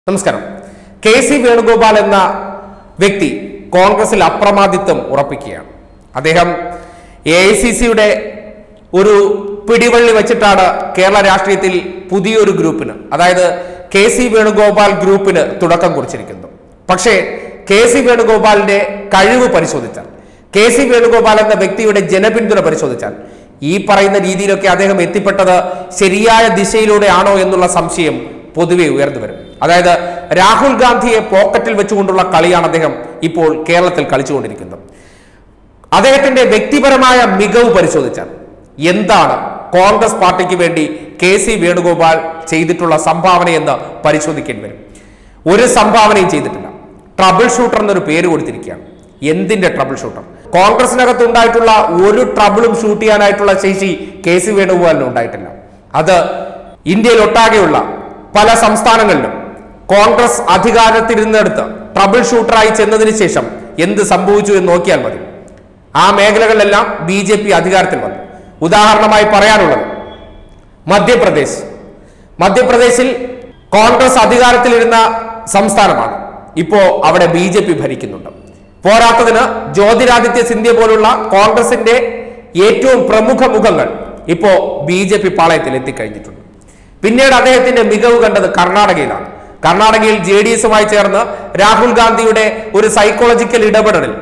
നമസ്കാരം K C Venugopal എന്ന വ്യക്തി കോൺഗ്രസിൽ അപ്രമാദിത്വം ഉറപ്പിക്കുകയാണ് അദ്ദേഹം എ ഐ സി സിയുടെ ഒരു പിടിവള്ളി വെച്ചിട്ടാണ് കേരള രാഷ്ട്രീയത്തിൽ പുതിയൊരു ഗ്രൂപ്പിന് അതായത് കെ സി വേണുഗോപാൽ ഗ്രൂപ്പിന് തുടക്കം കുറിച്ചിരിക്കുന്നത് പക്ഷേ കെ സി വേണുഗോപാലിന്റെ കഴിവ് പരിശോധിച്ചാൽ കെ സി വേണുഗോപാൽ എന്ന വ്യക്തിയുടെ ജനപിന്തുണ പരിശോധിച്ചാൽ ഈ പറയുന്ന രീതിയിലൊക്കെ അദ്ദേഹം എത്തിപ്പെട്ടത് ശരിയായ ദിശയിലൂടെയാണോ എന്നുള്ള സംശയം പൊതുവെ ഉയർന്നു വരും അതായത് രാഹുൽ ഗാന്ധിയെ പോക്കറ്റിൽ വെച്ചുകൊണ്ടുള്ള കളിയാണ് അദ്ദേഹം ഇപ്പോൾ കേരളത്തിൽ കളിച്ചുകൊണ്ടിരിക്കുന്നത് അദ്ദേഹത്തിന്റെ വ്യക്തിപരമായ മികവ് പരിശോധിച്ചാൽ എന്താണ് കോൺഗ്രസ് പാർട്ടിക്ക് വേണ്ടി കെ സി വേണുഗോപാൽ ചെയ്തിട്ടുള്ള സംഭാവനയെന്ന് പരിശോധിക്കേണ്ടി വരും ഒരു സംഭാവനയും ചെയ്തിട്ടില്ല ട്രബിൾ ഷൂട്ടർ എന്നൊരു പേര് കൊടുത്തിരിക്കുകയാണ് എന്തിന്റെ ട്രബിൾ ഷൂട്ടർ കോൺഗ്രസിനകത്ത് ഉണ്ടായിട്ടുള്ള ഒരു ട്രബിളും ഷൂട്ട് ചെയ്യാനായിട്ടുള്ള ശേഷി കെ സി വേണുഗോപാലിന് ഉണ്ടായിട്ടില്ല അത് ഇന്ത്യയിൽ ഒട്ടാകെയുള്ള പല സംസ്ഥാനങ്ങളിലും കോൺഗ്രസ് അധികാരത്തിരുന്നെടുത്ത് ട്രബിൾ ഷൂട്ടറായി ചെന്നതിന് ശേഷം എന്ത് സംഭവിച്ചു എന്ന് നോക്കിയാൽ മതി ആ മേഖലകളിലെല്ലാം ബി ജെ പി അധികാരത്തിൽ വന്നു ഉദാഹരണമായി പറയാനുള്ളത് മധ്യപ്രദേശ് മധ്യപ്രദേശിൽ കോൺഗ്രസ് അധികാരത്തിലിരുന്ന സംസ്ഥാനമാണ് ഇപ്പോ അവിടെ ബി ജെ പി ഭരിക്കുന്നുണ്ട് പോരാത്തതിന് ജ്യോതിരാദിത്യ സിന്ധ്യ പോലുള്ള കോൺഗ്രസിന്റെ ഏറ്റവും പ്രമുഖ മുഖങ്ങൾ ഇപ്പോ ബി ജെ പി പാളയത്തിൽ എത്തിക്കഴിഞ്ഞിട്ടുണ്ട് പിന്നീട് അദ്ദേഹത്തിന്റെ മികവ് കണ്ടത് കർണാടകയിലാണ് കർണാടകയിൽ ജെ ഡി എസുമായി ചേർന്ന് രാഹുൽ ഗാന്ധിയുടെ ഒരു സൈക്കോളജിക്കൽ ഇടപെടലിൽ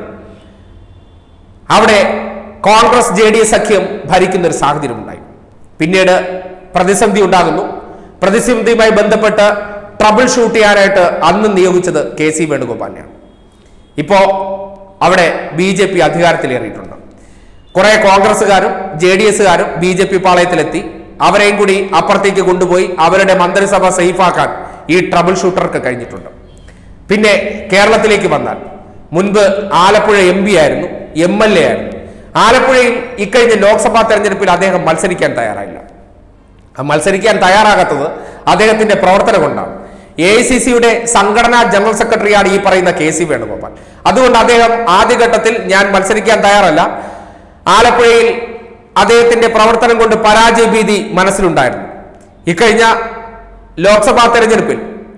അവിടെ കോൺഗ്രസ് ജെ ഡി എസ് സഖ്യം ഭരിക്കുന്ന ഒരു സാഹചര്യം ഉണ്ടായി പിന്നീട് പ്രതിസന്ധി ഉണ്ടാകുന്നു പ്രതിസന്ധിയുമായി ബന്ധപ്പെട്ട് ട്രബിൾ ഷൂട്ട് ചെയ്യാനായിട്ട് അന്ന് നിയോഗിച്ചത് കെ സി വേണുഗോപാലിനെയാണ് ഇപ്പോ അവിടെ ബി ജെ പി അധികാരത്തിലേറിയിട്ടുണ്ട് കുറെ കോൺഗ്രസ്സുകാരും ജെ ഡി എസുകാരും ബി ജെ പി പാളയത്തിലെത്തി അവരെയും കൂടി അപ്പുറത്തേക്ക് കൊണ്ടുപോയി അവരുടെ മന്ത്രിസഭ സേഫാക്കാൻ ഈ ട്രബിൾ ഷൂട്ടർക്ക് കഴിഞ്ഞിട്ടുണ്ട് പിന്നെ കേരളത്തിലേക്ക് വന്നാൽ മുൻപ് ആലപ്പുഴ എം പി ആയിരുന്നു എം എൽ എ ആയിരുന്നു ആലപ്പുഴയിൽ ഇക്കഴിഞ്ഞ ലോക്സഭാ തെരഞ്ഞെടുപ്പിൽ അദ്ദേഹം മത്സരിക്കാൻ തയ്യാറായില്ല ആ മത്സരിക്കാൻ തയ്യാറാകാത്തത് അദ്ദേഹത്തിന്റെ പ്രവർത്തനം കൊണ്ടാണ് എ ഐ സി സിയുടെ സംഘടനാ ജനറൽ സെക്രട്ടറിയാണ് ഈ പറയുന്ന കെ സി വേണുഗോപാൽ അതുകൊണ്ട് അദ്ദേഹം ആദ്യഘട്ടത്തിൽ ഞാൻ മത്സരിക്കാൻ തയ്യാറല്ല ആലപ്പുഴയിൽ അദ്ദേഹത്തിന്റെ പ്രവർത്തനം കൊണ്ട് പരാജയ ഭീതി മനസ്സിലുണ്ടായിരുന്നു ഇക്കഴിഞ്ഞ ലോക്സഭാ തെരഞ്ഞെടുപ്പിൽ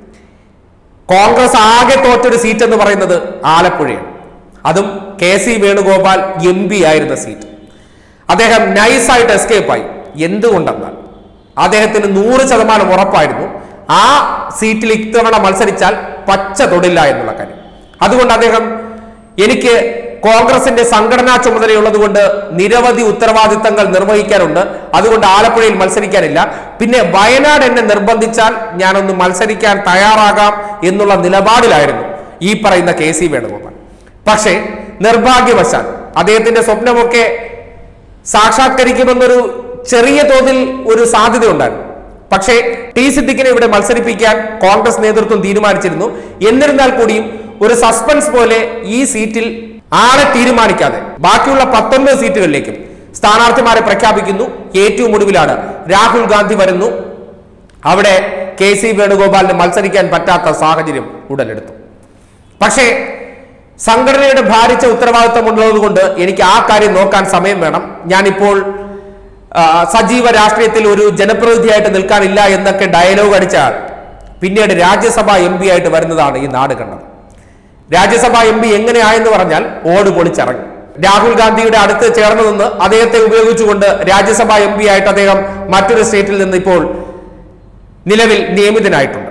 കോൺഗ്രസ് ആകെ തോറ്റൊരു സീറ്റ് എന്ന് പറയുന്നത് ആലപ്പുഴയാണ് അതും K C Venugopal M P ആയിരുന്ന സീറ്റ് അദ്ദേഹം നൈസായിട്ട് എസ്കേപ്പായി എന്തുകൊണ്ടെന്നാൽ അദ്ദേഹത്തിന് നൂറ് ശതമാനം ഉറപ്പായിരുന്നു ആ സീറ്റിൽ ഇത്തവണ മത്സരിച്ചാൽ പച്ച തൊടില്ല എന്നുള്ള കാര്യം അതുകൊണ്ട് അദ്ദേഹം എനിക്ക് കോൺഗ്രസിന്റെ സംഘടനാ ചുമതലയുള്ളത് കൊണ്ട് നിരവധി ഉത്തരവാദിത്തങ്ങൾ നിർവഹിക്കാനുണ്ട് അതുകൊണ്ട് ആലപ്പുഴയിൽ മത്സരിക്കാനില്ല പിന്നെ വയനാട് എന്നെ നിർബന്ധിച്ചാൽ ഞാനൊന്ന് മത്സരിക്കാൻ തയ്യാറാകാം എന്നുള്ള നിലപാടിലായിരുന്നു ഈ പറയുന്ന കെ സി വേണുഗോപാൽ പക്ഷേ നിർഭാഗ്യവശാൽ അദ്ദേഹത്തിന്റെ സ്വപ്നമൊക്കെ സാക്ഷാത്കരിക്കുമെന്നൊരു ചെറിയ തോതിൽ ഒരു സാധ്യത ഉണ്ടായിരുന്നു പക്ഷേ ടി സിദ്ദിഖിനെ ഇവിടെ മത്സരിപ്പിക്കാൻ കോൺഗ്രസ് നേതൃത്വം തീരുമാനിച്ചിരുന്നു എന്നിരുന്നാൽ കൂടിയും ഒരു സസ്പെൻസ് പോലെ ഈ സീറ്റിൽ ആളെ തീരുമാനിക്കാതെ ബാക്കിയുള്ള പത്തൊൻപത് സീറ്റുകളിലേക്കും സ്ഥാനാർത്ഥിമാരെ പ്രഖ്യാപിക്കുന്നു ഏറ്റവും ഒടുവിലാണ് രാഹുൽ ഗാന്ധി വരുന്നു അവിടെ കെ സി വേണുഗോപാലിന് മത്സരിക്കാൻ പറ്റാത്ത സാഹചര്യം ഉടലെടുത്തു പക്ഷേ സംഘടനയുടെ ഭാരിച്ച ഉത്തരവാദിത്തമുള്ളത് കൊണ്ട് എനിക്ക് ആ കാര്യം നോക്കാൻ സമയം വേണം ഞാനിപ്പോൾ ആ, സജീവ രാഷ്ട്രീയത്തിൽ ഒരു ജനപ്രതിനിധിയായിട്ട് നിൽക്കാനില്ല എന്നൊക്കെ ഡയലോഗ് അടിച്ചാൽ പിന്നീട് രാജ്യസഭ എം പി ആയിട്ട് വരുന്നതാണ് ഈ നാട് കണ്ടത് രാജ്യസഭ എം പി എങ്ങനെയായെന്ന് പറഞ്ഞാൽ ഓട് പൊളിച്ചിറങ്ങി രാഹുൽ ഗാന്ധിയുടെ അടുത്ത് ചേർന്ന് നിന്ന് അദ്ദേഹത്തെ ഉപയോഗിച്ചുകൊണ്ട് രാജ്യസഭ എം പി ആയിട്ട് അദ്ദേഹം മറ്റൊരു സ്റ്റേറ്റിൽ നിന്ന് ഇപ്പോൾ നിലവിൽ നിയമിതനായിട്ടുണ്ട്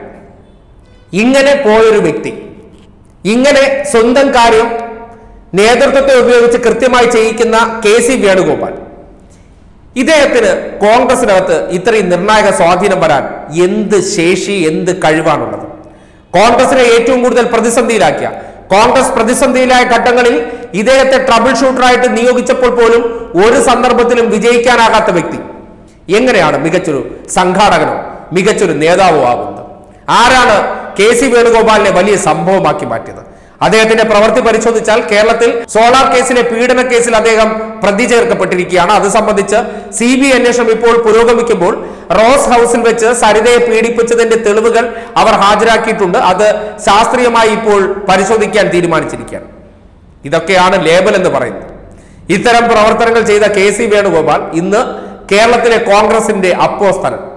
ഇങ്ങനെ പോയൊരു വ്യക്തി ഇങ്ങനെ സ്വന്തം കാര്യം നേതൃത്വത്തെ ഉപയോഗിച്ച് കൃത്യമായി ചെയ്യിക്കുന്ന കെ സി വേണുഗോപാൽ ഇദ്ദേഹത്തിന് കോൺഗ്രസിനകത്ത് ഇത്രയും നിർണായക സ്വാധീനം വരാൻ എന്ത് ശേഷി എന്ത് കഴിവാണുള്ളത് കോൺഗ്രസിനെ ഏറ്റവും കൂടുതൽ പ്രതിസന്ധിയിലാക്കിയ കോൺഗ്രസ് പ്രതിസന്ധിയിലായ ഘട്ടങ്ങളിൽ ഇദ്ദേഹത്തെ ട്രബിൾ ഷൂട്ടറായിട്ട് നിയോഗിച്ചപ്പോൾ പോലും ഒരു സന്ദർഭത്തിലും വിജയിക്കാനാകാത്ത വ്യക്തി എങ്ങനെയാണ് മികച്ചൊരു സംഘാടകനോ മികച്ചൊരു നേതാവോ ആകുന്നത് ആരാണ് കെ സി വേണുഗോപാലിനെ വലിയ സംഭവമാക്കി മാറ്റിയത് അദ്ദേഹത്തിന്റെ പ്രവൃത്തി പരിശോധിച്ചാൽ കേരളത്തിൽ സോളാർ കേസിലെ പീഡന കേസിൽ അദ്ദേഹം പ്രതി ചേർക്കപ്പെട്ടിരിക്കുകയാണ് അത് സംബന്ധിച്ച് സി ബി അന്വേഷണം ഇപ്പോൾ പുരോഗമിക്കുമ്പോൾ റോസ് ഹൗസിൽ വെച്ച് സരിതയെ പീഡിപ്പിച്ചതിന്റെ തെളിവുകൾ അവർ ഹാജരാക്കിയിട്ടുണ്ട് അത് ശാസ്ത്രീയമായി ഇപ്പോൾ പരിശോധിക്കാൻ തീരുമാനിച്ചിരിക്കുകയാണ് ഇതൊക്കെയാണ് ലേബൽ എന്ന് പറയുന്നത് ഇത്തരം പ്രവർത്തനങ്ങൾ ചെയ്ത കെ സി വേണുഗോപാൽ ഇന്ന് കേരളത്തിലെ കോൺഗ്രസിന്റെ അപ്പോസ്തലൻ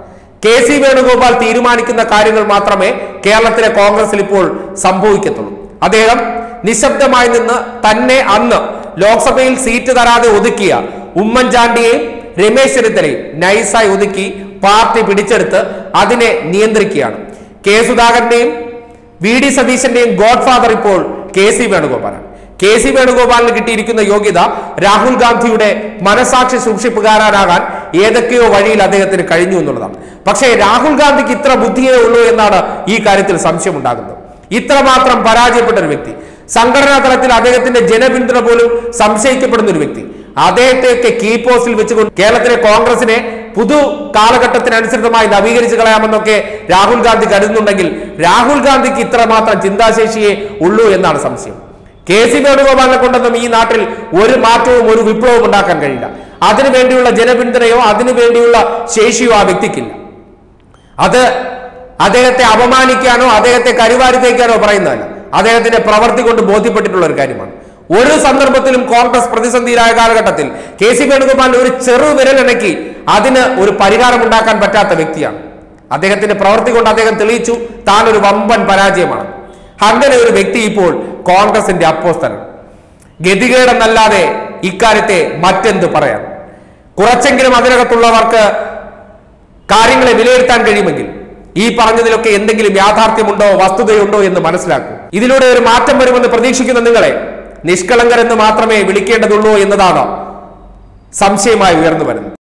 കെ സി വേണുഗോപാൽ തീരുമാനിക്കുന്ന കാര്യങ്ങൾ മാത്രമേ കേരളത്തിലെ കോൺഗ്രസിൽ ഇപ്പോൾ സംഭവിക്കത്തുള്ളൂ അദ്ദേഹം നിശബ്ദമായി നിന്ന് തന്നെ അന്ന് ലോക്സഭയിൽ സീറ്റ് തരാതെ ഒതുക്കിയ ഉമ്മൻചാണ്ടിയെയും രമേശ് ചെന്നിത്തലയും നൈസായി ഒതുക്കി പാർട്ടി പിടിച്ചെടുത്ത് അതിനെ നിയന്ത്രിക്കുകയാണ് കെ സുധാകരന്റെയും വി ഡി സതീശന്റെയും ഗോഡ് ഫാദർ ഇപ്പോൾ കെ സി വേണുഗോപാലാണ് കെ സി വേണുഗോപാലിന് കിട്ടിയിരിക്കുന്ന യോഗ്യത രാഹുൽ ഗാന്ധിയുടെ മനസാക്ഷി സൂക്ഷിപ്പുകാരനാകാൻ ഏതൊക്കെയോ വഴിയിൽ അദ്ദേഹത്തിന് കഴിഞ്ഞു എന്നുള്ളതാണ് പക്ഷേ രാഹുൽ ഗാന്ധിക്ക് ഇത്ര ബുദ്ധിയേ ഉള്ളൂ എന്നാണ് ഈ കാര്യത്തിൽ സംശയമുണ്ടാകുന്നത് ഇത്രമാത്രം പരാജയപ്പെട്ട ഒരു വ്യക്തി സംഘടനാ തലത്തിൽ അദ്ദേഹത്തിന്റെ ജനപിന്തുണ പോലും സംശയിക്കപ്പെടുന്ന ഒരു വ്യക്തി അദ്ദേഹത്തെയൊക്കെ കീ പോസ്റ്റിൽ വെച്ചുകൊണ്ട് കേരളത്തിലെ കോൺഗ്രസിനെ പുതു കാലഘട്ടത്തിനനുസൃതമായി നവീകരിച്ചു കളയാമെന്നൊക്കെ രാഹുൽ ഗാന്ധി കരുതുന്നുണ്ടെങ്കിൽ രാഹുൽ ഗാന്ധിക്ക് ഇത്രമാത്രം ചിന്താശേഷിയേ ഉള്ളൂ എന്നാണ് സംശയം കെ സി വേണുഗോപാലിനെ കൊണ്ടൊന്നും ഈ നാട്ടിൽ ഒരു മാറ്റവും ഒരു വിപ്ലവവും ഉണ്ടാക്കാൻ കഴിയില്ല അതിനു വേണ്ടിയുള്ള ജനപിന്തുണയോ അതിനു വേണ്ടിയുള്ള ശേഷിയോ ആ വ്യക്തിക്കില്ല അത് അദ്ദേഹത്തെ അപമാനിക്കാനോ അദ്ദേഹത്തെ കരിവാരി തേക്കാനോ പറയുന്നതല്ല അദ്ദേഹത്തിന്റെ പ്രവൃത്തി കൊണ്ട് ബോധ്യപ്പെട്ടിട്ടുള്ള ഒരു കാര്യമാണ് ഒരു സന്ദർഭത്തിലും കോൺഗ്രസ് പ്രതിസന്ധിയിലായ കാലഘട്ടത്തിൽ കെ സി വേണുഗോപാലിന് ഒരു ചെറു വിരലിണക്കി അതിന് ഒരു പരിഹാരം ഉണ്ടാക്കാൻ പറ്റാത്ത വ്യക്തിയാണ് അദ്ദേഹത്തിന്റെ പ്രവൃത്തി കൊണ്ട് അദ്ദേഹം തെളിയിച്ചു താൻ ഒരു വമ്പൻ പരാജയമാണ് അങ്ങനെ ഒരു വ്യക്തി ഇപ്പോൾ കോൺഗ്രസിന്റെ അപ്പോസ്തലൻ ഗതികേടെന്നല്ലാതെ ഇക്കാര്യത്തെ മറ്റെന്ത് പറയാം കുറച്ചെങ്കിലും അതിനകത്തുള്ളവർക്ക് കാര്യങ്ങളെ വിലയിരുത്താൻ കഴിയുമെങ്കിൽ ഈ പറഞ്ഞതിലൊക്കെ എന്തെങ്കിലും യാഥാർത്ഥ്യമുണ്ടോ വസ്തുതയുണ്ടോ എന്ന് മനസ്സിലാക്കൂ ഇതിലൂടെ ഒരു മാറ്റം വരുമെന്ന് പ്രതീക്ഷിക്കുന്ന നിങ്ങളെ നിഷ്കളങ്കരെന്ന് മാത്രമേ വിളിക്കേണ്ടതുള്ളൂ എന്നതാണ് സംശയമായി ഉയർന്നു വരുന്നത്